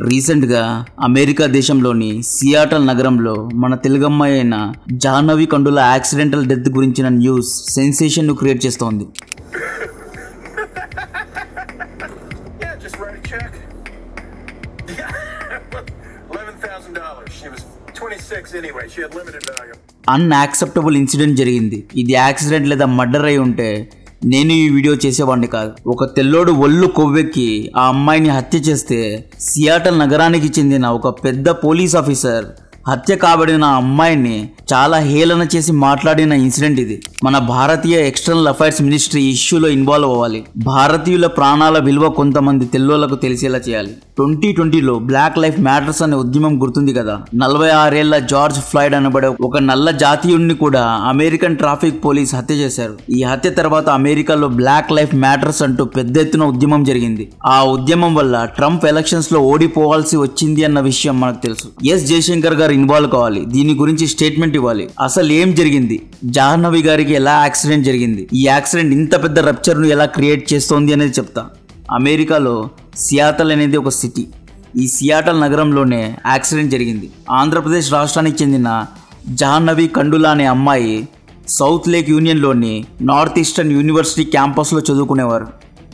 రీసెంట్గా అమెరికా దేశంలోని సియాటల్ నగరంలో మన తెలుగమ్మాయి అయిన జాహ్నవి కండుల యాక్సిడెంటల్ డెత్ గురించిన న్యూస్ సెన్సేషన్ను క్రియేట్ చేస్తోంది Yeah, just write a check. Eleven thousand dollars. She was twenty-six anyway. She had limited value. Unacceptable incident జరిగింది ఇది యాక్సిడెంట్ లేదా మర్డర్ అయి ఉంటే నేను ఈ వీడియో చేసేవాడిని కాదు ఒక తెల్లోడు ఒళ్ళు కొవ్వెక్కి ఆ అమ్మాయిని హత్య చేస్తే సియాటల్ నగరానికి చెందిన ఒక పెద్ద పోలీస్ ఆఫీసర్ హత్య కాబడిన ఆ అమ్మాయిని చాలా హేళన చేసి మాట్లాడిన ఇన్సిడెంట్ ఇది మన భారతీయ ఎక్స్టర్నల్ అఫైర్స్ మినిస్ట్రీ ఇష్యూలో ఇన్వాల్వ్ అవ్వాలి భారతీయుల ప్రాణాల విలువ కొంతమంది తెల్లోళ్లకు తెలిసేలా చేయాలి ట్వంటీ ట్వంటీలో బ్లాక్ లైఫ్ మ్యాటర్స్ అనే ఉద్యమం గుర్తుంది కదా నలభై ఆరేళ్ల జార్జ్ ఫ్లాయిడ్ అనబడే ఒక నల్ల జాతీయుడిని కూడా అమెరికన్ ట్రాఫిక్ పోలీస్ హత్య చేశారు ఈ హత్య తర్వాత అమెరికాలో బ్లాక్ లైఫ్ మ్యాటర్స్ అంటూ పెద్ద ఎత్తున ఉద్యమం జరిగింది ఆ ఉద్యమం వల్ల ట్రంప్ ఎలక్షన్స్ లో ఓడిపోవాల్సి వచ్చింది అన్న విషయం మనకు తెలుసు ఎస్ జయశంకర్ గారు ఇన్వాల్వ్ కావాలి దీని గురించి స్టేట్మెంట్ ఇవ్వాలి అసలు ఏం జరిగింది జాహ్నవి గారికి ఎలా యాక్సిడెంట్ జరిగింది ఈ యాక్సిడెంట్ ఇంత పెద్ద రప్చర్ ను ఎలా క్రియేట్ చేస్తోంది అనేది చెప్తా అమెరికాలో సియాటల్ అనేది ఒక సిటీ ఈ సియాటల్ నగరంలోనే యాక్సిడెంట్ జరిగింది ఆంధ్రప్రదేశ్ రాష్ట్రానికి చెందిన జాహ్నవి కండులా అనే అమ్మాయి సౌత్ లేక్ యూనియన్లోని నార్త్ ఈస్టర్న్ యూనివర్సిటీ క్యాంపస్లో చదువుకునేవారు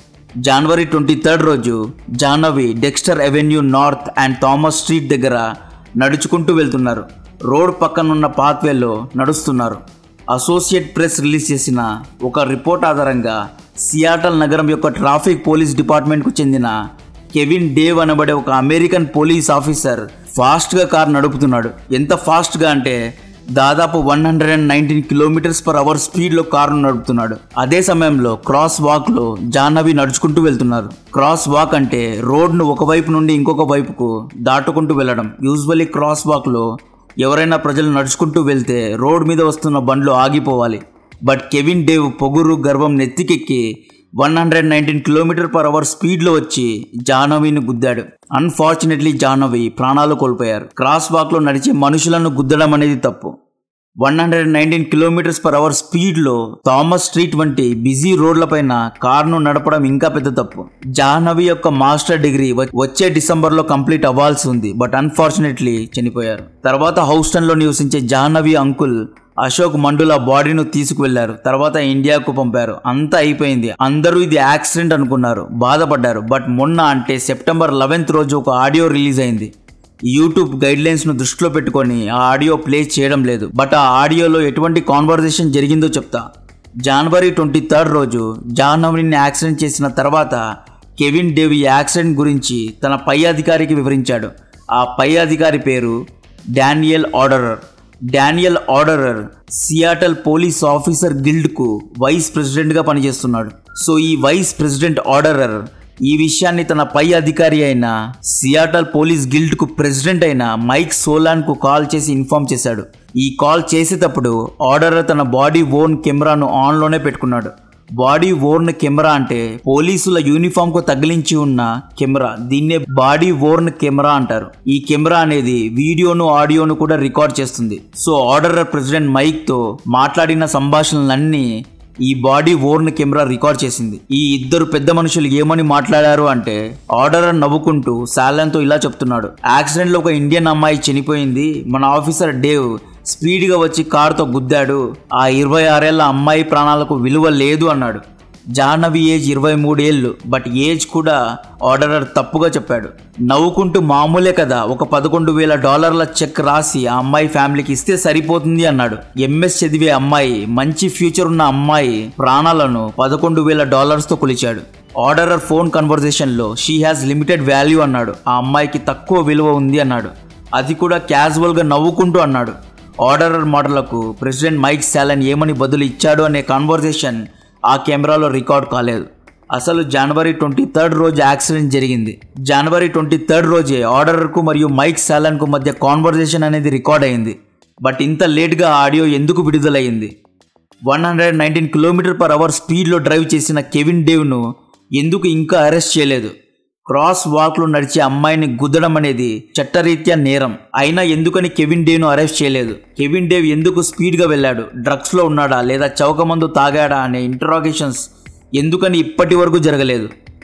జనవరి ట్వంటీ థర్డ్ రోజు Jahnavi Dexter Avenue North and Thomas Street దగ్గర నడుచుకుంటూ వెళ్తున్నారు రోడ్ పక్కనున్న పాత్వేలో నడుస్తున్నారు అసోసియేట్ ప్రెస్ రిలీజ్ చేసిన ఒక రిపోర్ట్ ఆధారంగా సియాటల్ నగరం యొక్క ట్రాఫిక్ పోలీస్ డిపార్ట్మెంట్కు చెందిన కెవిన్ డేవ్ అనబడే ఒక అమెరికన్ పోలీస్ ఆఫీసర్ ఫాస్ట్గా కార్ నడుపుతున్నాడు ఎంత ఫాస్ట్గా అంటే దాదాపు one hundred and nineteen kilometres per hour స్పీడ్లో కారును నడుపుతున్నాడు అదే సమయంలో క్రాస్ వాక్లో జాహ్నవి నడుచుకుంటూ వెళ్తున్నారు క్రాస్ వాక్ అంటే రోడ్ను ఒకవైపు నుండి ఇంకొక వైపుకు దాటుకుంటూ వెళ్ళడం యూజువల్లీ క్రాస్ వాక్లో ఎవరైనా ప్రజలు నడుచుకుంటూ వెళ్తే రోడ్ మీద వస్తున్న బండ్లు ఆగిపోవాలి బట్ కెవిన్ డేవ్ పొగురు గర్వం నెత్తికెక్కి one hundred nineteen kilometre per hour స్పీడ్లో వచ్చి జాహ్నవిని గుద్దాడు అన్ఫార్చునేట్లీ జాహ్నవి ప్రాణాలు కోల్పోయారు క్రాస్ వాక్లో నడిచే మనుషులను గుద్దడం అనేది తప్పు one hundred nineteen kilometres per hour స్పీడ్లో థామస్ స్ట్రీట్ వంటి బిజీ రోడ్లపైన కారును నడపడం ఇంకా పెద్ద తప్పు జాహ్నవి యొక్క మాస్టర్ డిగ్రీ వ- వచ్చే డిసెంబర్లో కంప్లీట్ అవ్వాల్సి ఉంది బట్ అన్ఫార్చునేట్లీ చనిపోయారు తర్వాత హౌస్టన్లో నివసించే జాహ్నవి అంకుల్ అశోక్ మండుల బాడీను తీసుకువెళ్లారు తర్వాత ఇండియాకు పంపారు అంతా అయిపోయింది అందరూ ఇది యాక్సిడెంట్ అనుకున్నారు బాధపడ్డారు బట్ మొన్న అంటే సెప్టెంబర్ లెవెన్త్ రోజు ఒక ఆడియో రిలీజ్ అయింది యూట్యూబ్ గైడ్ లైన్స్ ను దృష్టిలో పెట్టుకొని ఆ ఆడియో ప్లే చేయడం లేదు బట్ ఆ ఆడియోలో ఎటువంటి కాన్వర్జేషన్ జరిగిందో చెప్తా జనవరి ట్వంటీ థర్డ్ రోజు జాహ్నవిని యాక్సిడెంట్ చేసిన తర్వాత కెవిన్ డేవ్ ఈ యాక్సిడెంట్ గురించి తన పై అధికారికి వివరించాడు ఆ పై అధికారి పేరు Daniel Auderer Daniel Auderer Seattle police officer గిల్డ్కు వైస్ ప్రెసిడెంట్గా పనిచేస్తున్నాడు సో ఈ వైస్ ప్రెసిడెంట్ ఆర్డరర్ ఈ విషయాన్ని తన పై అధికారి అయిన సియాటల్ పోలీస్ గిల్డ్కు ప్రెసిడెంట్ అయిన మైక్ సోలాన్కు కాల్ చేసి ఇన్ఫార్మ్ చేశాడు ఈ కాల్ చేసేటప్పుడు ఆర్డరర్ తన బాడీ ఓన్ కెమెరాను ఆన్లోనే పెట్టుకున్నాడు బాడీ ఓర్న్ కెమెరా అంటే పోలీసుల యూనిఫామ్ కు తగిలించి ఉన్న కెమెరా దీన్నే బాడీ ఓర్న్ కెమెరా అంటారు ఈ కెమెరా అనేది వీడియోను ఆడియోను కూడా రికార్డ్ చేస్తుంది సో ఆర్డరర్ ప్రెసిడెంట్ మైక్ తో మాట్లాడిన సంభాషణలన్నీ ఈ బాడీ ఓర్న్ కెమెరా రికార్డ్ చేసింది ఈ ఇద్దరు పెద్ద మనుషులు ఏమని మాట్లాడారు అంటే ఆర్డరర్ నవ్వుకుంటూ శాలన్తో ఇలా చెప్తున్నాడు యాక్సిడెంట్ లో ఒక ఇండియన్ అమ్మాయి చనిపోయింది మన ఆఫీసర్ డేవ్ స్పీడ్గా వచ్చి కారుతో గుద్దాడు ఆ ఇరవై ఆరేళ్ల అమ్మాయి ప్రాణాలకు విలువ లేదు అన్నాడు జాహ్నవి ఏజ్ ఇరవై మూడేళ్ళు బట్ ఏజ్ కూడా ఆర్డరర్ తప్పుగా చెప్పాడు నవ్వుకుంటూ మామూలే కదా ఒక పదకొండు వేల డాలర్ల చెక్ రాసి ఆ అమ్మాయి ఫ్యామిలీకి ఇస్తే సరిపోతుంది అన్నాడు ఎంఎస్ చదివే అమ్మాయి మంచి ఫ్యూచర్ ఉన్న అమ్మాయి ప్రాణాలను పదకొండు వేల డాలర్స్తో కొలిచాడు ఆర్డరర్ ఫోన్ కన్వర్జేషన్లో షీ హ్యాస్ లిమిటెడ్ వాల్యూ అన్నాడు ఆ అమ్మాయికి తక్కువ విలువ ఉంది అన్నాడు అది కూడా క్యాజువల్గా నవ్వుకుంటూ అన్నాడు ఆర్డరర్ మాటలకు ప్రెసిడెంట్ మైక్ శాలన్ ఏమని బదులు ఇచ్చాడు అనే కాన్వర్జేషన్ ఆ కెమెరాలో రికార్డ్ కాలేదు అసలు జనవరి ట్వంటీ థర్డ్ రోజు యాక్సిడెంట్ జరిగింది జనవరి ట్వంటీ థర్డ్ రోజే ఆర్డరర్కు మరియు మైక్ శాలన్కు మధ్య కాన్వర్జేషన్ అనేది రికార్డ్ అయింది బట్ ఇంత లేట్గా ఆడియో ఎందుకు విడుదలయ్యింది one hundred nineteen kilometre per hour స్పీడ్లో డ్రైవ్ చేసిన కెవిన్ డేవ్ను ఎందుకు ఇంకా అరెస్ట్ చేయలేదు క్రాస్ వాక్లో నడిచే అమ్మాయిని గుద్దడం అనేది చట్టరీత్యా నేరం అయినా ఎందుకని కెవిన్ డేవ్ను అరెస్ట్ చేయలేదు కెవిన్ డేవ్ ఎందుకు స్పీడ్గా వెళ్ళాడు డ్రగ్స్లో ఉన్నాడా లేదా చౌకమందు తాగాడా అనే ఇంటరాగేషన్స్ ఎందుకని ఇప్పటి వరకు జరగలేదు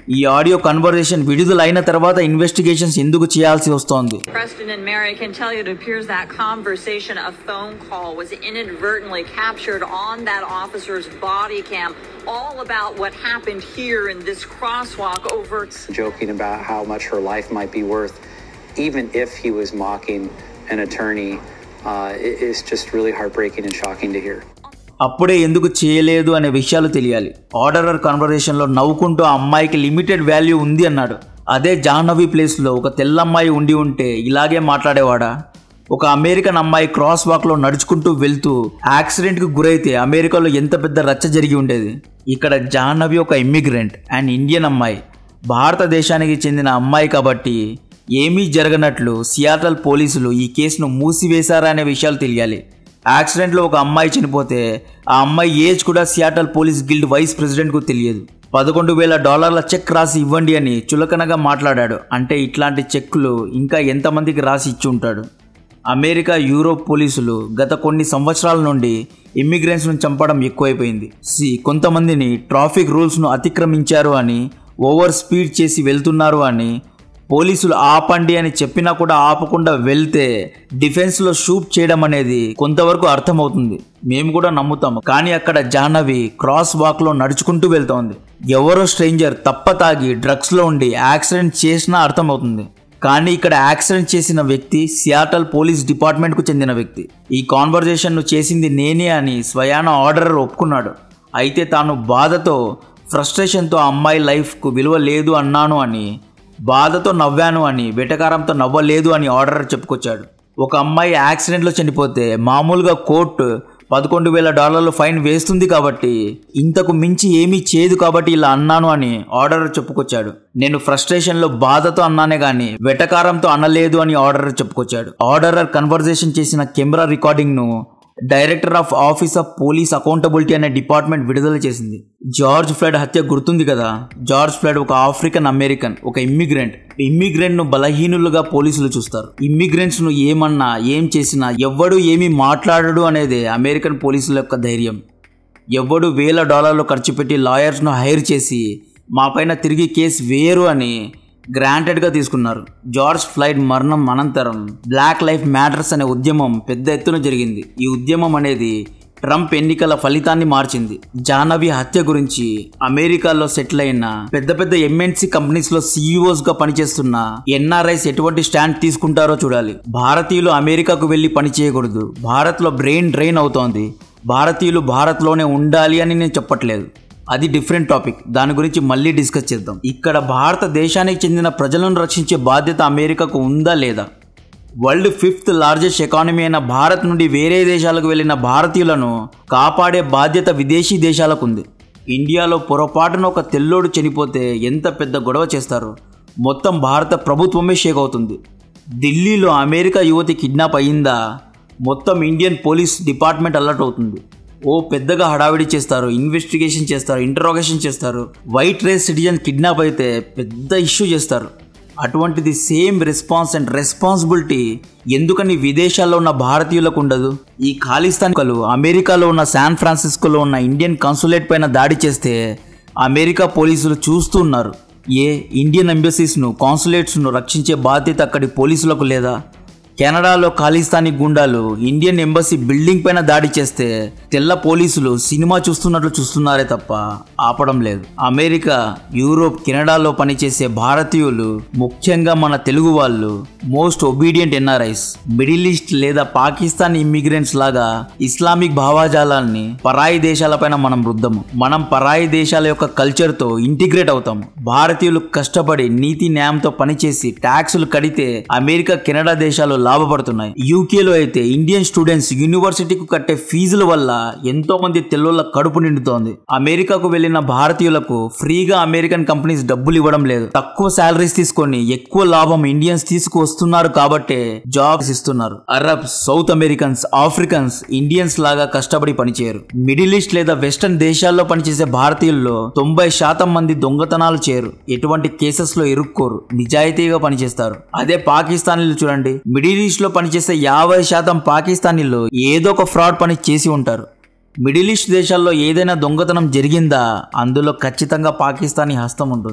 ఈ ఆడియో కన్వర్జేషన్ విడుదలైన తర్వాత ఇన్వెస్టిగేషన్స్ ఎందుకు చేయాల్సి వస్తోంది Preston and Mary, I can tell you it appears that conversation, a phone call, was inadvertently captured on that officer's body cam, all about what happened here in this crosswalk over. joking about how much her life might be worth, even if he was mocking an attorney, uh, it is just really heartbreaking and shocking to hear. అప్పుడే ఎందుకు చేయలేదు అనే విషయాలు తెలియాలి Auderer కన్వర్జేషన్లో నవ్వుకుంటూ ఆ అమ్మాయికి limited value ఉంది అన్నాడు అదే జాహ్నవి ప్లేస్లో ఒక తెల్లమ్మాయి ఉండి ఉంటే ఇలాగే మాట్లాడేవాడా ఒక అమెరికన్ అమ్మాయి క్రాస్ వాక్లో నడుచుకుంటూ వెళ్తూ యాక్సిడెంట్కి గురైతే అమెరికాలో ఎంత పెద్ద రచ్చ జరిగి ఉండేది ఇక్కడ జాహ్నవి ఒక ఇమ్మిగ్రెంట్ అండ్ ఇండియన్ అమ్మాయి భారతదేశానికి చెందిన అమ్మాయి కాబట్టి ఏమీ జరగనట్లు సియాటల్ పోలీసులు ఈ కేసును మూసివేశారా అనే విషయాలు తెలియాలి యాక్సిడెంట్లో ఒక అమ్మాయి చనిపోతే ఆ అమ్మాయి ఏజ్ కూడా సియాటల్ పోలీస్ గిల్డ్ వైస్ ప్రెసిడెంట్కు తెలియదు పదకొండు వేల డాలర్ల చెక్ రాసి ఇవ్వండి అని చులకనగా మాట్లాడాడు అంటే ఇట్లాంటి చెక్కులు ఇంకా ఎంతమందికి రాసి ఇచ్చి ఉంటాడు అమెరికా యూరోప్ పోలీసులు గత కొన్ని సంవత్సరాల నుండి ఇమ్మిగ్రెంట్స్ను చంపడం ఎక్కువైపోయింది సి కొంతమందిని ట్రాఫిక్ రూల్స్ను అతిక్రమించారు అని ఓవర్ స్పీడ్ చేసి వెళ్తున్నారు అని పోలీసులు ఆపండి అని చెప్పినా కూడా ఆపకుండా వెళ్తే డిఫెన్స్లో షూట్ చేయడం అనేది కొంతవరకు అర్థమవుతుంది మేము కూడా నమ్ముతాము కానీ అక్కడ జాహ్నవి క్రాస్ వాక్లో నడుచుకుంటూ వెళ్తోంది ఎవరో స్ట్రేంజర్ తప్ప తాగి డ్రగ్స్లో ఉండి యాక్సిడెంట్ చేసినా అర్థమవుతుంది కానీ ఇక్కడ యాక్సిడెంట్ చేసిన వ్యక్తి సియాటల్ పోలీస్ డిపార్ట్మెంట్కు చెందిన వ్యక్తి ఈ కాన్వర్జేషన్ను చేసింది నేనే అని స్వయాన ఆర్డర్ ఒప్పుకున్నాడు అయితే తాను బాధతో ఫ్రస్ట్రేషన్తో ఆ అమ్మాయి లైఫ్కు విలువ లేదు అన్నాను అని బాధతో నవ్వాను అని వెటకారంతో నవ్వలేదు అని ఆర్డర్ చెప్పుకొచ్చాడు ఒక అమ్మాయి యాక్సిడెంట్లో చనిపోతే మామూలుగా కోర్టు పదకొండు వేల డాలర్లు ఫైన్ వేస్తుంది కాబట్టి ఇంతకు మించి ఏమీ చేయదు కాబట్టి ఇలా అన్నాను అని ఆర్డర్ చెప్పుకొచ్చాడు నేను ఫ్రస్ట్రేషన్లో బాధతో అన్నానే గాని వెటకారంతో అనలేదు అని ఆర్డర్ చెప్పుకొచ్చాడు ఆర్డరర్ కన్వర్జేషన్ చేసిన కెమెరా రికార్డింగ్ను director of office of police accountability అనే డిపార్ట్మెంట్ విడుదల చేసింది జార్జ్ ఫ్లడ్ హత్య గుర్తుంది కదా జార్జ్ ఫ్లడ్ ఒక ఆఫ్రికన్ అమెరికన్ ఒక ఇమ్మిగ్రెంట్ ఇమ్మిగ్రెంట్ ను బలహీనులుగా పోలీసులు చూస్తారు ఇమ్మిగ్రెంట్స్ ను ఏమన్నా ఏం చేసినా ఎవ్వడు ఏమీ మాట్లాడడు అనేదే అమెరికన్ పోలీసుల యొక్క ధైర్యం ఎవ్వడు వేల డాలర్లు ఖర్చు పెట్టి లాయర్స్ను హైర్ చేసి మా పైన తిరిగి కేసు వేయరు అని గ్రాంటెడ్గా తీసుకున్నారు జార్జ్ ఫ్లైడ్ మరణం అనంతరం బ్లాక్ లైఫ్ మ్యాటర్స్ అనే ఉద్యమం పెద్ద ఎత్తున జరిగింది ఈ ఉద్యమం అనేది ట్రంప్ ఎన్నికల ఫలితాన్ని మార్చింది జాహ్నవి హత్య గురించి అమెరికాలో సెటిల్ అయిన పెద్ద పెద్ద ఎంఎన్సీ కంపెనీస్ లో సీఈఓస్ గా పనిచేస్తున్న ఎన్ఆర్ఐస్ ఎటువంటి స్టాండ్ తీసుకుంటారో చూడాలి భారతీయులు అమెరికాకు వెళ్లి పని చేయకూడదు భారత్ లో బ్రెయిన్ డ్రైన్ అవుతోంది భారతీయులు భారత్లోనే ఉండాలి అని నేను చెప్పట్లేదు అది డిఫరెంట్ టాపిక్ దాని గురించి మళ్ళీ డిస్కస్ చేద్దాం ఇక్కడ భారతదేశానికి చెందిన ప్రజలను రక్షించే బాధ్యత అమెరికాకు ఉందా లేదా వరల్డ్ ఫిఫ్త్ లార్జెస్ట్ ఎకానమీ అయిన భారత్ నుండి వేరే దేశాలకు వెళ్ళిన భారతీయులను కాపాడే బాధ్యత విదేశీ దేశాలకు ఉంది ఇండియాలో పొరపాటున ఒక తెల్లోడు చనిపోతే ఎంత పెద్ద గొడవ చేస్తారు మొత్తం భారత ప్రభుత్వమే షేక్ అవుతుంది ఢిల్లీలో అమెరికా యువతి కిడ్నాప్ అయ్యిందా మొత్తం ఇండియన్ పోలీస్ డిపార్ట్మెంట్ అలర్ట్ అవుతుంది ఓ పెద్దగా హడావిడి చేస్తారు ఇన్వెస్టిగేషన్ చేస్తారు ఇంటరోగేషన్ చేస్తారు వైట్ రేస్ సిటిజన్ కిడ్నాప్ అయితే పెద్ద ఇష్యూ చేస్తారు అటువంటిది సేమ్ రెస్పాన్స్ అండ్ రెస్పాన్సిబిలిటీ ఎందుకని విదేశాల్లో ఉన్న భారతీయులకు ఉండదు ఈ ఖాళీస్థానికలు అమెరికాలో ఉన్న శాన్ ఫ్రాన్సిస్కోలో ఉన్న ఇండియన్ కాన్సులేట్ పైన దాడి చేస్తే అమెరికా పోలీసులు చూస్తూ ఉన్నారు ఏ ఇండియన్ ఎంబసీస్ను కాన్సులేట్స్ను రక్షించే బాధ్యత అక్కడి పోలీసులకు లేదా కెనడాలో ఖాళీస్థానీ గుండాలు ఇండియన్ ఎంబసీ బిల్డింగ్ పైన దాడి చేస్తే తెల్ల పోలీసులు సినిమా చూస్తున్నట్లు చూస్తున్నారే తప్ప ఆపడం లేదు అమెరికా యూరోప్ కెనడాలో పనిచేసే భారతీయులు ముఖ్యంగా మన తెలుగు వాళ్ళు most obedient NRIs Middle East లేదా పాకిస్తాన్ ఇమ్మిగ్రెంట్స్ లాగా ఇస్లామిక్ భావాజాలాన్ని పరాయి దేశాలపైన మనం రుద్దము మనం పరాయి దేశాల యొక్క కల్చర్ తో ఇంటిగ్రేట్ అవుతాము భారతీయులు కష్టపడి నీతి న్యాయంతో పనిచేసి ట్యాక్సులు కడితే అమెరికా కెనడా దేశాలు లాభపడుతున్నాయి యూకేలో అయితే ఇండియన్ స్టూడెంట్స్ యూనివర్సిటీకి కట్టే ఫీజుల వల్ల ఎంతో మంది తెల్లోళ్ళ కడుపు నిండుతోంది అమెరికాకు వెళ్లిన భారతీయులకు ఫ్రీగా అమెరికన్ కంపెనీస్ డబ్బులు ఇవ్వడం లేదు తక్కువ శాలరీస్ తీసుకొని ఎక్కువ లాభం ఇండియన్స్ తీసుకువస్తున్నారు కాబట్టే జాబ్స్ ఇస్తున్నారు Arabs South Americans Africans Indians లాగా కష్టపడి పనిచేయరు మిడిల్ ఈస్ట్ లేదా వెస్టర్న్ దేశాల్లో పనిచేసే భారతీయుల్లో తొంభై శాతం మంది దొంగతనాలు చేయరు ఎటువంటి కేసెస్ లో ఇరుక్కోరు నిజాయితీగా పనిచేస్తారు అదే పాకిస్తానీలు చూడండి మిడిల్ ఈస్ట్ లో పనిచేసే యాభై శాతం పాకిస్తానీలు ఏదో ఒక ఫ్రాడ్ పని చేసి ఉంటారు మిడిల్ ఈస్ట్ దేశాల్లో ఏదైనా దొంగతనం జరిగిందా అందులో ఖచ్చితంగా పాకిస్తానీ హస్తం ఉంటుంది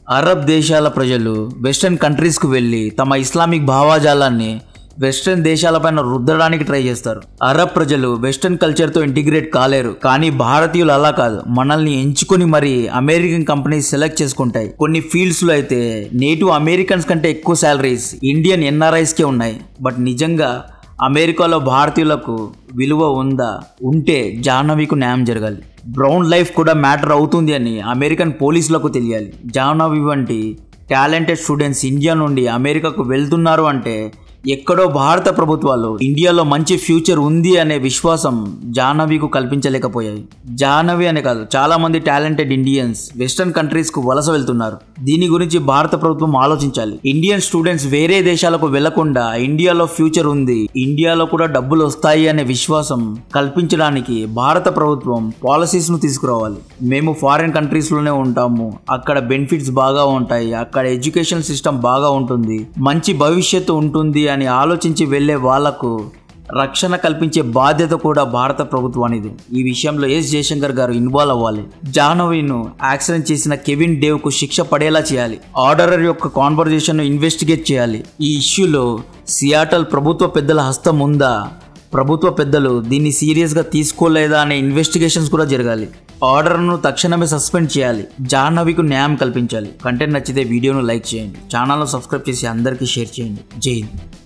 అరబ్ దేశాల ప్రజలు వెస్టర్న్ కంట్రీస్కు వెళ్ళి తమ ఇస్లామిక్ భావాజాలాన్ని వెస్ట్రన్ దేశాలపైన రుద్దడానికి ట్రై చేస్తారు అరబ్ ప్రజలు వెస్ట్రన్ కల్చర్తో ఇంటిగ్రేట్ కాలేరు కానీ భారతీయులు అలా కాదు మనల్ని ఎంచుకొని మరి అమెరికన్ కంపెనీస్ సెలెక్ట్ చేసుకుంటాయి కొన్ని ఫీల్డ్స్లో అయితే నేటివ్ అమెరికన్స్ కంటే ఎక్కువ శాలరీస్ ఇండియన్ ఎన్ఆర్ఐస్కే ఉన్నాయి బట్ నిజంగా అమెరికాలో భారతీయులకు విలువ ఉందా ఉంటే జాహ్నవికు న్యాయం జరగాలి బ్రౌన్ లైఫ్ కూడా మ్యాటర్ అవుతుంది అని అమెరికన్ పోలీసులకు తెలియాలి జాహ్నవి వంటి టాలెంటెడ్ స్టూడెంట్స్ ఇండియా నుండి అమెరికాకు వెళ్తున్నారు అంటే ఎక్కడో భారత ప్రభుత్వాలు ఇండియాలో మంచి ఫ్యూచర్ ఉంది అనే విశ్వాసం జాహ్నవికు కల్పించలేకపోయాయి జాహ్నవి అనే కాదు చాలా మంది టాలెంటెడ్ ఇండియన్స్ వెస్టర్న్ కంట్రీస్ కు వలస వెళ్తున్నారు దీని గురించి భారత ప్రభుత్వం ఆలోచించాలి ఇండియన్ స్టూడెంట్స్ వేరే దేశాలకు వెళ్లకుండా ఇండియాలో ఫ్యూచర్ ఉంది ఇండియాలో కూడా డబ్బులు వస్తాయి అనే విశ్వాసం కల్పించడానికి భారత ప్రభుత్వం పాలసీస్ ను తీసుకురావాలి మేము ఫారిన్ కంట్రీస్ లోనే ఉంటాము అక్కడ బెనిఫిట్స్ బాగా ఉంటాయి అక్కడ ఎడ్యుకేషన్ సిస్టమ్ బాగా ఉంటుంది మంచి భవిష్యత్తు ఉంటుంది అని ఆలోచించి వెళ్ళే వాళ్లకు రక్షణ కల్పించే బాధ్యత కూడా భారత ప్రభుత్వానిది ఈ విషయంలో ఎస్ జయశంకర్ గారు ఇన్వాల్వ్ అవ్వాలి జాహ్నవీను యాక్సిడెంట్ చేసిన కెవిన్ డేవ్ కు శిక్ష పడేలా చేయాలి ఆర్డరర్ యొక్క కాన్వర్జేషన్ ఇన్వెస్టిగేట్ చేయాలి ఈ ఇష్యూలో సియాటల్ ప్రభుత్వ పెద్దల హస్తం ఉందా ప్రభుత్వ పెద్దలు దీన్ని సీరియస్గా తీసుకోలేదా అనే ఇన్వెస్టిగేషన్స్ కూడా జరగాలి ఆర్డర్ను తక్షణమే సస్పెండ్ చేయాలి జాహ్నవికు న్యాయం కల్పించాలి కంటెంట్ నచ్చితే వీడియోను లైక్ చేయండి ఛానల్ను సబ్స్క్రైబ్ చేసి అందరికీ షేర్ చేయండి జై హింద్